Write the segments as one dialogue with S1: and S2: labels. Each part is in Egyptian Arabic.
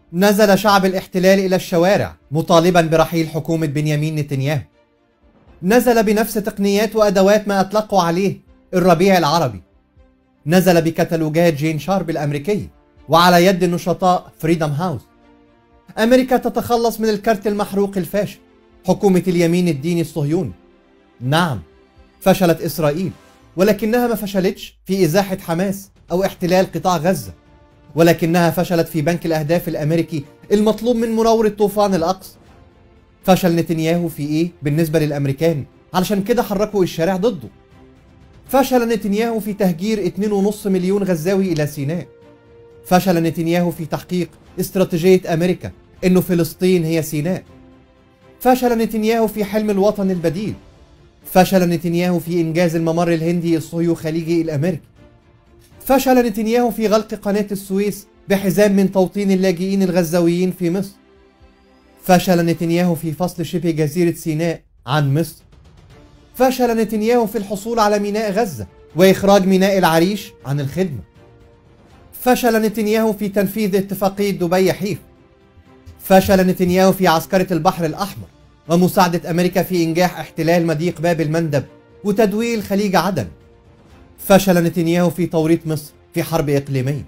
S1: نزل شعب الاحتلال إلى الشوارع مطالبا برحيل حكومة بنيامين نتنياهو نزل بنفس تقنيات وأدوات ما أطلقوا عليه الربيع العربي نزل بكتالوجات جين شارب الأمريكية وعلى يد النشطاء فريدم هاوس أمريكا تتخلص من الكرت المحروق الفاشل حكومة اليمين الديني الصهيوني نعم فشلت إسرائيل ولكنها ما فشلتش في إزاحة حماس أو احتلال قطاع غزة ولكنها فشلت في بنك الأهداف الأمريكي المطلوب من مناورة طوفان الأقصى فشل نتنياهو في إيه بالنسبة للأمريكان علشان كده حركوا الشارع ضده فشل نتنياهو في تهجير 2.5 مليون غزاوي إلى سيناء فشل نتنياهو في تحقيق استراتيجية أمريكا إنه فلسطين هي سيناء فشل نتنياهو في حلم الوطن البديل فشل نتنياهو في إنجاز الممر الهندي الصهيو خليجي الأمريكي فشل نتنياهو في غلق قناة السويس بحزام من توطين اللاجئين الغزاويين في مصر فشل نتنياهو في فصل شبه جزيرة سيناء عن مصر فشل نتنياهو في الحصول على ميناء غزة وإخراج ميناء العريش عن الخدمة فشل نتنياهو في تنفيذ اتفاقية دبي حيف فشل نتنياهو في عسكرة البحر الأحمر ومساعدة أمريكا في إنجاح احتلال مضيق باب المندب وتدويل خليج عدن فشل نتنياهو في توريط مصر في حرب إقليمية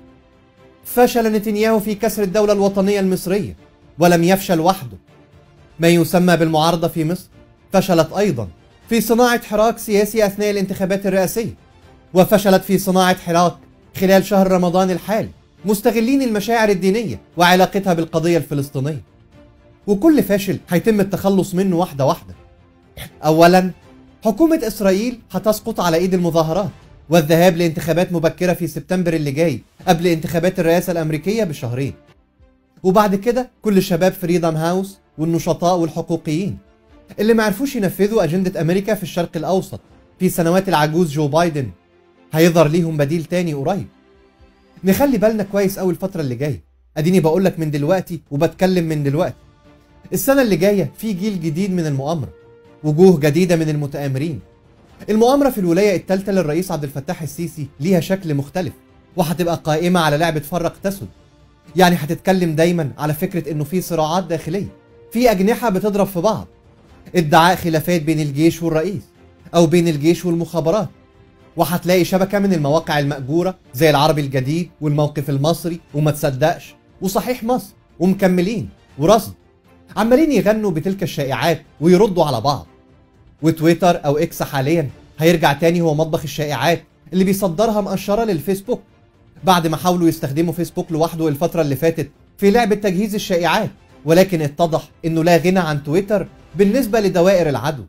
S1: فشل نتنياهو في كسر الدولة الوطنية المصرية ولم يفشل وحده ما يسمى بالمعارضة في مصر فشلت أيضا في صناعة حراك سياسي أثناء الانتخابات الرئاسية وفشلت في صناعة حراك خلال شهر رمضان الحالي مستغلين المشاعر الدينية وعلاقتها بالقضية الفلسطينية وكل فاشل هيتم التخلص منه واحدة واحدة أولا حكومة إسرائيل هتسقط على إيد المظاهرات والذهاب لانتخابات مبكرة في سبتمبر اللي جاي قبل انتخابات الرئاسة الأمريكية بشهرين وبعد كده كل شباب فريدم هاوس والنشطاء والحقوقيين اللي ما عرفوش ينفذوا أجندة أمريكا في الشرق الأوسط في سنوات العجوز جو بايدن هيظهر ليهم بديل تاني قريب نخلي بالنا كويس قوي الفترة اللي جاية اديني بقول لك من دلوقتي وبتكلم من دلوقتي السنة اللي جاية في جيل جديد من المؤامرة وجوه جديدة من المتآمرين المؤامرة في الولاية الثالثة للرئيس عبد الفتاح السيسي ليها شكل مختلف وهتبقى قائمة على لعبة فرق تسد يعني هتتكلم دايما على فكرة انه في صراعات داخلية في أجنحة بتضرب في بعض ادعاء خلافات بين الجيش والرئيس أو بين الجيش والمخابرات وهتلاقي شبكة من المواقع المأجورة زي العربي الجديد والموقف المصري وما تصدقش وصحيح مصر ومكملين ورصد عمالين يغنوا بتلك الشائعات ويردوا على بعض وتويتر او اكس حاليا هيرجع تاني هو مطبخ الشائعات اللي بيصدرها مقشره للفيسبوك بعد ما حاولوا يستخدموا فيسبوك لوحده الفتره اللي فاتت في لعبه تجهيز الشائعات ولكن اتضح انه لا غنى عن تويتر بالنسبه لدوائر العدو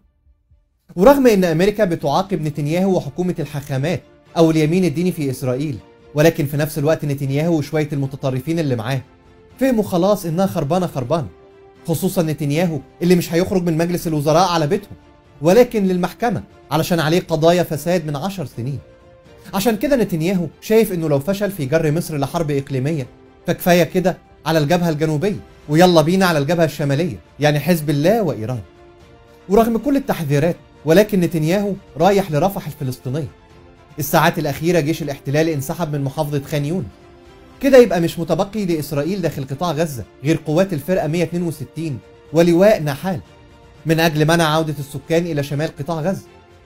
S1: ورغم ان امريكا بتعاقب نتنياهو وحكومه الحاخامات او اليمين الديني في اسرائيل ولكن في نفس الوقت نتنياهو وشويه المتطرفين اللي معاه فهموا خلاص انها خربانه خربانه خصوصا نتنياهو اللي مش هيخرج من مجلس الوزراء على بيتهم ولكن للمحكمة علشان عليه قضايا فساد من عشر سنين عشان كده نتنياهو شايف انه لو فشل في جر مصر لحرب اقليمية فكفاية كده على الجبهة الجنوبية ويلا بينا على الجبهة الشمالية يعني حزب الله وإيران ورغم كل التحذيرات ولكن نتنياهو رايح لرفح الفلسطينية الساعات الأخيرة جيش الاحتلال انسحب من محافظة خان يونس كده يبقى مش متبقي لإسرائيل داخل قطاع غزة غير قوات الفرقة 162 ولواء نحال من أجل منع عودة السكان إلى شمال قطاع غزة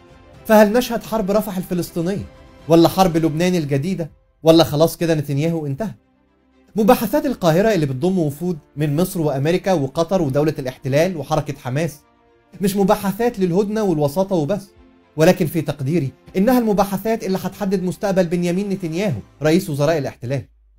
S1: فهل نشهد حرب رفح الفلسطينية ولا حرب لبنان الجديدة ولا خلاص كده نتنياهو انتهى مباحثات القاهرة اللي بتضم وفود من مصر وأمريكا وقطر ودولة الاحتلال وحركة حماس مش مباحثات للهدنة والوساطة وبس ولكن في تقديري إنها المباحثات اللي هتحدد مستقبل بنيامين نتنياهو رئيس وزراء الاحتلال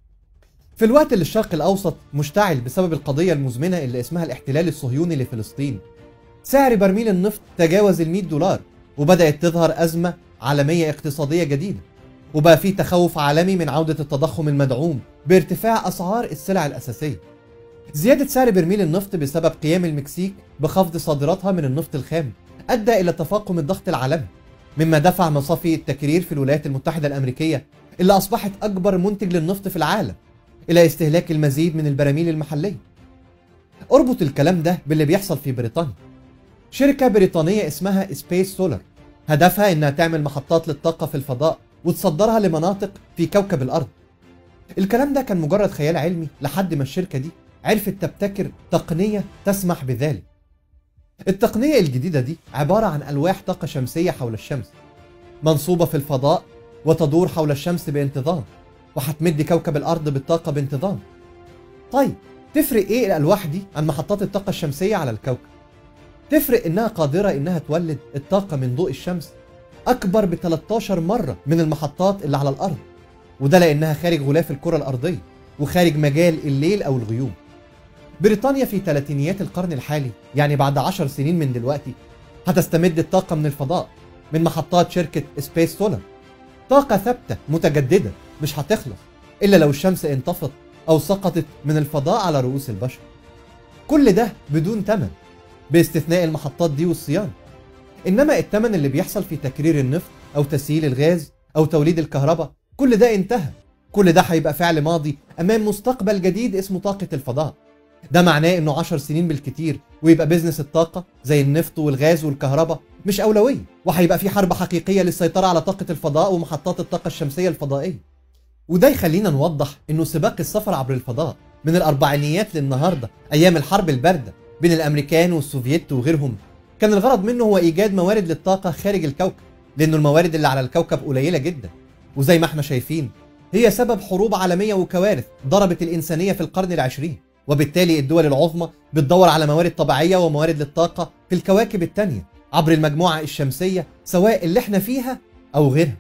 S1: في الوقت اللي الشرق الأوسط مشتعل بسبب القضية المزمنة اللي اسمها الاحتلال الصهيوني لفلسطين سعر برميل النفط تجاوز ال 100 دولار وبدأت تظهر أزمة عالمية اقتصادية جديدة وبقى في تخوف عالمي من عودة التضخم المدعوم بارتفاع أسعار السلع الأساسية زيادة سعر برميل النفط بسبب قيام المكسيك بخفض صادراتها من النفط الخام أدى إلى تفاقم الضغط العالمي مما دفع مصافي التكرير في الولايات المتحدة الأمريكية اللي أصبحت أكبر منتج للنفط في العالم إلى استهلاك المزيد من البراميل المحلية اربط الكلام ده باللي بيحصل في بريطانيا شركة بريطانية اسمها سبيس سولار هدفها انها تعمل محطات للطاقة في الفضاء وتصدرها لمناطق في كوكب الارض الكلام ده كان مجرد خيال علمي لحد ما الشركة دي عرفت تبتكر تقنية تسمح بذلك التقنية الجديدة دي عبارة عن ألواح طاقة شمسية حول الشمس منصوبة في الفضاء وتدور حول الشمس بانتظام وهتمد كوكب الأرض بالطاقة بانتظام طيب تفرق إيه الألواح دي عن محطات الطاقة الشمسية على الكوكب؟ تفرق إنها قادرة إنها تولد الطاقة من ضوء الشمس أكبر ب 13 مرة من المحطات اللي على الأرض وده لأنها خارج غلاف الكرة الأرضية وخارج مجال الليل أو الغيوم بريطانيا في ثلاثينيات القرن الحالي يعني بعد عشر سنين من دلوقتي هتستمد الطاقة من الفضاء من محطات شركة سبيس سولار طاقة ثابتة متجددة مش هتخلص إلا لو الشمس انطفت أو سقطت من الفضاء على رؤوس البشر كل ده بدون تمن باستثناء المحطات دي والصيانة إنما التمن اللي بيحصل في تكرير النفط أو تسييل الغاز أو توليد الكهرباء كل ده انتهى كل ده هيبقى فعل ماضي أمام مستقبل جديد اسمه طاقة الفضاء ده معناه انه 10 سنين بالكتير ويبقى بيزنس الطاقة زي النفط والغاز والكهرباء مش أولوية وهيبقى في حرب حقيقية للسيطرة على طاقة الفضاء ومحطات الطاقة الشمسية الفضائية وده يخلينا نوضح انه سباق السفر عبر الفضاء من الأربعينيات للنهاردة أيام الحرب الباردة بين الأمريكان والسوفييت وغيرهم كان الغرض منه هو إيجاد موارد للطاقة خارج الكوكب لأنه الموارد اللي على الكوكب قليلة جدا وزي ما احنا شايفين هي سبب حروب عالمية وكوارث ضربت الإنسانية في القرن العشرين وبالتالي الدول العظمى بتدور على موارد طبيعية وموارد للطاقة في الكواكب التانية عبر المجموعة الشمسية سواء اللي احنا فيها أو غيرها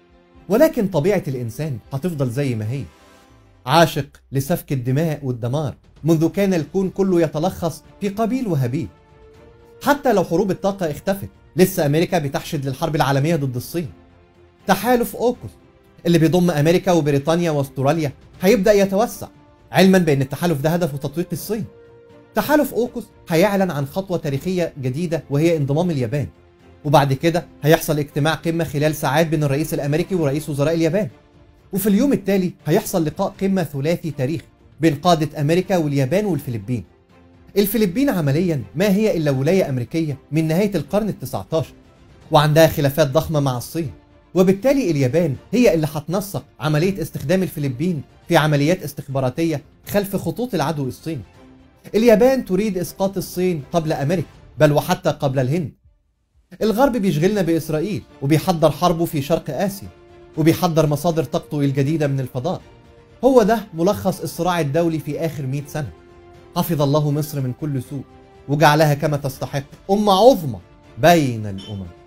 S1: ولكن طبيعة الإنسان هتفضل زي ما هي عاشق لسفك الدماء والدمار منذ كان الكون كله يتلخص في قابيل وهابيل حتى لو حروب الطاقة اختفت لسه أمريكا بتحشد للحرب العالمية ضد الصين تحالف أوكوس اللي بيضم أمريكا وبريطانيا واستراليا هيبدأ يتوسع علما بأن التحالف ده هدفه تطويق الصين تحالف أوكوس هيعلن عن خطوة تاريخية جديدة وهي انضمام اليابان وبعد كده هيحصل اجتماع قمة خلال ساعات بين الرئيس الأمريكي ورئيس وزراء اليابان وفي اليوم التالي هيحصل لقاء قمة ثلاثي تاريخي بين قادة أمريكا واليابان والفلبين الفلبين عمليا ما هي إلا ولاية أمريكية من نهاية القرن التسعة عشر وعندها خلافات ضخمة مع الصين وبالتالي اليابان هي اللي هتنسق عملية استخدام الفلبين في عمليات استخباراتية خلف خطوط العدو الصيني اليابان تريد إسقاط الصين قبل أمريكا بل وحتى قبل الهند الغرب بيشغلنا بإسرائيل وبيحضر حربه في شرق آسيا وبيحضر مصادر طاقته الجديدة من الفضاء هو ده ملخص الصراع الدولي في آخر 100 سنة حفظ الله مصر من كل سوء وجعلها كما تستحق أمة عظمى بين الأمم